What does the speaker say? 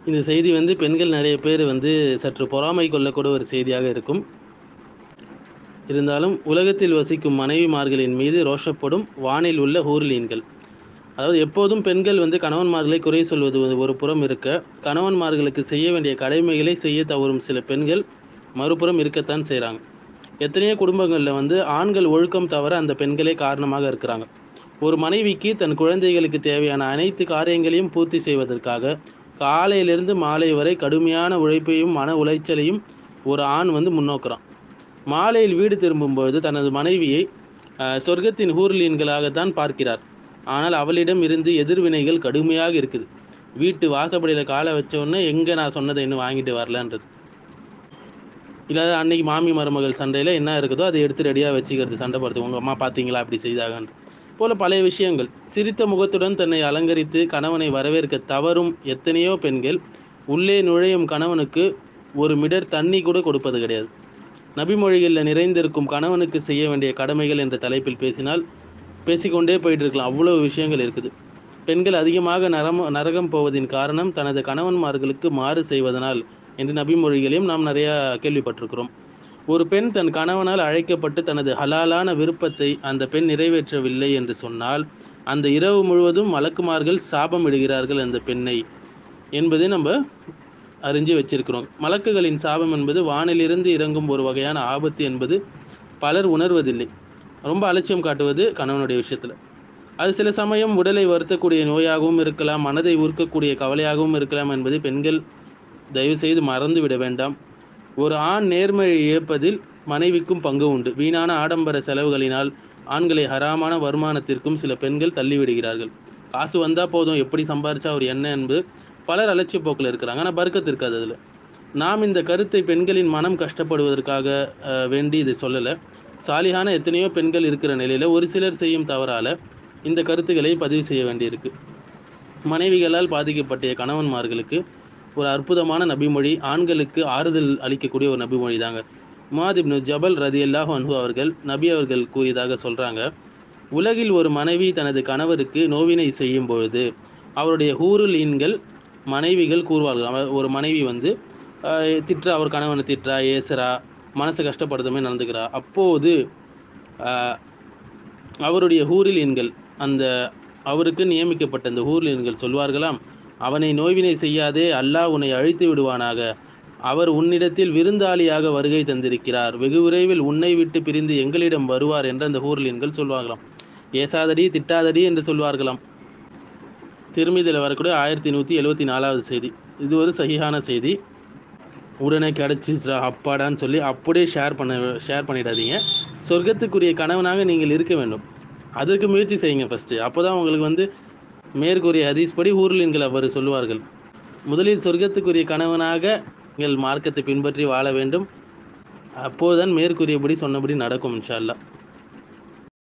இந்த செய்தி வந்து பெண்கள் நிறைய பேர் வந்து சற்று பொறாமை கொள்ளக்கூட ஒரு செய்தியாக இருக்கும் இருந்தாலும் உலகத்தில் வசிக்கும் மனைவிமார்களின் மீது ரோஷப்படும் வானில் உள்ள ஹூர்லீன்கள் அதாவது எப்போதும் பெண்கள் வந்து கணவன்மார்களை குறை சொல்வது ஒரு- ஒரு புறம் இருக்க கணவன்மார்களுக்கு செய்ய வேண்டிய கடமைகளை செய்ய தவறும் சில பெண்கள் மறுபுறம் இருக்கத்தான் செய்கிறாங்க எத்தனையோ குடும்பங்களில் வந்து ஆண்கள் ஒழுக்கம் தவிர அந்த பெண்களே காரணமாக இருக்கிறாங்க ஒரு மனைவிக்கு தன் குழந்தைகளுக்கு தேவையான அனைத்து காரியங்களையும் பூர்த்தி செய்வதற்காக காலையிலிருந்து மாலை வரை கடுமையான உழைப்பையும் மன உளைச்சலையும் ஒரு ஆண் வந்து முன்னோக்குறான் மாலையில் வீடு திரும்பும்பொழுது தனது மனைவியை அஹ், சொர்க்கத்தின் ஹூர்லீன்களாகத்தான் பார்க்கிறார் ஆனால் அவளிடம் இருந்து எதிர்வினைகள் கடுமையாக இருக்குது வீட்டு வாசப்படியில் காலை வச்ச உடனே எங்கே நான் சொன்னதை இன்னும் வாங்கிட்டு வரலன்றது இல்லாத அன்னைக்கு மாமி மருமகள் சண்டையில் என்ன இருக்குதோ அதை எடுத்து ரெடியாக வச்சுக்கிறது சண்டை போடுறது உங்கள் அம்மா பார்த்தீங்களா அப்படி செய்தாகன்னு போல பழைய விஷயங்கள் சிரித்த முகத்துடன் தன்னை அலங்கரித்து கணவனை வரவேற்க தவறும் எத்தனையோ பெண்கள் உள்ளே நுழையும் கணவனுக்கு ஒரு மிடர் தண்ணி கூட கொடுப்பது கிடையாது நபிமொழிகளில் நிறைந்திருக்கும் கணவனுக்கு செய்ய வேண்டிய கடமைகள் என்ற தலைப்பில் பேசினால் பேசிக்கொண்டே போயிட்டு இருக்கலாம் அவ்வளவு விஷயங்கள் இருக்குது பெண்கள் அதிகமாக நரம நரகம் போவதின் காரணம் தனது கணவன்மார்களுக்கு மாறு செய்வதனால் என்று நபிமொழிகளையும் நாம் நிறையா கேள்விப்பட்டிருக்கிறோம் ஒரு பெண் தன் கணவனால் அழைக்கப்பட்டு தனது ஹலாலான விருப்பத்தை அந்த பெண் நிறைவேற்றவில்லை என்று சொன்னால் அந்த இரவு முழுவதும் மலக்குமார்கள் சாபம் இடுகிறார்கள் அந்த பெண்ணை என்பதை நம்ம அறிஞ்சு வச்சிருக்கிறோம் மலக்குகளின் சாபம் என்பது வானிலிருந்து இறங்கும் ஒரு வகையான ஆபத்து என்பது பலர் உணர்வதில்லை ரொம்ப அலட்சியம் காட்டுவது கணவனுடைய விஷயத்தில் அது சில சமயம் உடலை வருத்தக்கூடிய நோயாகவும் இருக்கலாம் மனதை உருக்கக்கூடிய கவலையாகவும் இருக்கலாம் என்பதை பெண்கள் தயவு செய்து மறந்து விட வேண்டாம் ஒரு ஆண் நேர்மையை இழப்பதில் மனைவிக்கும் பங்கு உண்டு வீணான ஆடம்பர செலவுகளினால் ஆண்களை ஹராமான வருமானத்திற்கும் சில பெண்கள் தள்ளிவிடுகிறார்கள் காசு வந்தால் போதும் எப்படி சம்பாரிச்சா ஒரு என்ன என்பது பலர் அலட்சிய போக்கில் இருக்கிறாங்க ஆனால் பர்க்கத்து இருக்காது அதில் நாம் இந்த கருத்தை பெண்களின் மனம் கஷ்டப்படுவதற்காக அஹ், வேண்டி இதை சொல்லலை சாலிகான எத்தனையோ பெண்கள் இருக்கிற நிலையில் ஒரு சிலர் செய்யும் தவறால் இந்த கருத்துக்களை பதிவு செய்ய வேண்டியிருக்கு மனைவிகளால் பாதிக்கப்பட்ட கணவன்மார்களுக்கு ஒரு அற்புதமான நபிமொழி ஆண்களுக்கு ஆறுதல் அளிக்கக்கூடிய ஒரு நபிமொழி தாங்க முஆத் இப்னு ஜபல் ரதியல்லாஹு அன்ஹு அவர்கள் நபி அவர்கள் கூறியதாக சொல்கிறாங்க உலகில் ஒரு மனைவி தனது கணவருக்கு நோவினை செய்யும் பொழுது அவருடைய ஹூருலீன்கள் மனைவிகள் கூறுவார்கள் அவ- ஒரு மனைவி வந்து ஆஹ், திட்டுறா அவர் கணவனை திட்டுறா ஏசுறா மனசு கஷ்டப்படுறதுமே நடந்துக்கிறா அப்போது ஆஹ், அவருடைய ஹூரிலீன்கள் அந்த அவருக்கு நியமிக்கப்பட்ட அந்த ஹூரிலீன்கள் சொல்வார்களாம் அவனை நோய்வினை செய்யாதே அல்லாஹ் உன்னை அழித்து விடுவானாக அவர் உன்னிடத்தில் விருந்தாளியாக வருகை தந்திருக்கிறார் வெகு விரைவில் உன்னை விட்டு பிரிந்து எங்களிடம் வருவார் என்று அந்த ஹூர்லீன்கள் சொல்வார்களாம் ஏசாதடி திட்டாதடி என்று சொல்வார்களாம் திருமிதில் வரக்கூடிய ஆயிரத்தி நூற்றி எழுவத்தி நாலாவது செய்தி இது ஒரு சகிஹான செய்தி உடனே கிடச்சிச்சா அப்பாடான்னு சொல்லி அப்படியே ஷேர் பண்ண ஷேர் பண்ணிடாதீங்க சொர்க்கத்துக்குரிய கணவனாக நீங்கள் இருக்க வேண்டும் அதற்கு முயற்சி செய்யுங்க ஃபஸ்ட்டு அப்போ தான் உங்களுக்கு வந்து மேற்கூறிய ஹதீஸ் படி ஊர்லின்கள் அவர் சொல்லுவார்கள் முதலில் சொர்க்கத்துக்குரிய கணவனாக நீங்கள் மார்க்கத்தை பின்பற்றி வாழ வேண்டும் அப்போதுதான் மேற்கூறியபடி சொன்னபடி நடக்கும் இன்ஷா அல்லாஹ்